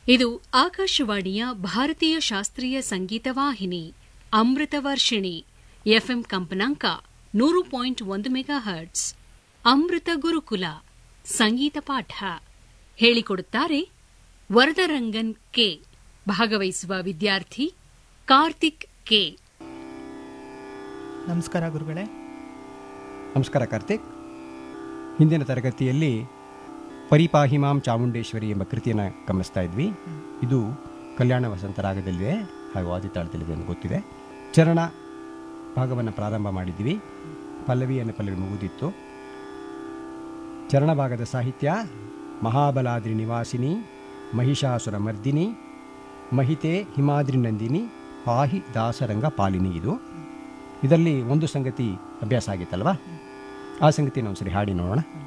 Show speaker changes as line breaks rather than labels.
ಇದು ಆಕಾಶವಾಣಿಯ ಭಾರತೀಯ ಶಾಸ್ತ್ರೀಯ ಸಂಗೀತ ವಾಹಿನಿ ಅಮೃತ ವರ್ಷಿಣಿ ಎಫ್ಎಂ ಕಂಪನಾಂಕ ನೂರು ಪಾಯಿಂಟ್ ಒಂದು ಮೆಗಾ ಹರ್ಟ್ಸ್ ಅಮೃತ ಗುರುಕುಲ ಸಂಗೀತ ಪಾಠ ಹೇಳಿಕೊಡುತ್ತಾರೆ ವರದರಂಗನ್ ಕೆ ಭಾಗವಹಿಸುವ ವಿದ್ಯಾರ್ಥಿ ಕಾರ್ತಿಕ್ ಕೆ
ನಮಸ್ಕಾರ ಗುರುಗಳೇ
ನಮಸ್ಕಾರ ಕಾರ್ತಿಕ್ ಹಿಂದಿನ ತರಗತಿಯಲ್ಲಿ ಪರಿಪಾಹಿಮಾಂ ಚಾಮುಂಡೇಶ್ವರಿ ಎಂಬ ಕೃತಿಯನ್ನು ಗಮನಿಸ್ತಾ ಇದ್ವಿ ಇದು ಕಲ್ಯಾಣ ವಸಂತ ರಾಗದಲ್ಲಿದೆ ಹಾಗೂ ಆದಿತಾಳದಲ್ಲಿದೆ ಅಂತ ಗೊತ್ತಿದೆ ಚರಣ ಭಾಗವನ್ನು ಪ್ರಾರಂಭ ಮಾಡಿದ್ವಿ ಪಲ್ಲವಿಯನ್ನು ಪಲ್ಲವಿ ಮುಗಿದಿತ್ತು ಚರಣ ಭಾಗದ ಸಾಹಿತ್ಯ ಮಹಾಬಲಾದ್ರಿ ನಿವಾಸಿನಿ ಮಹಿಷಾಸುರ ಮರ್ದಿನಿ ಮಹಿತೆ ಹಿಮಾದ್ರಿ ನಂದಿನಿ ಪಾಹಿ ದಾಸರಂಗ ಪಾಲಿನಿ ಇದು ಇದರಲ್ಲಿ ಒಂದು ಸಂಗತಿ ಅಭ್ಯಾಸ ಆಗಿತ್ತಲ್ವಾ ಆ ಸಂಗತಿನ ಒಂದ್ಸರಿ ಹಾಡಿ ನೋಡೋಣ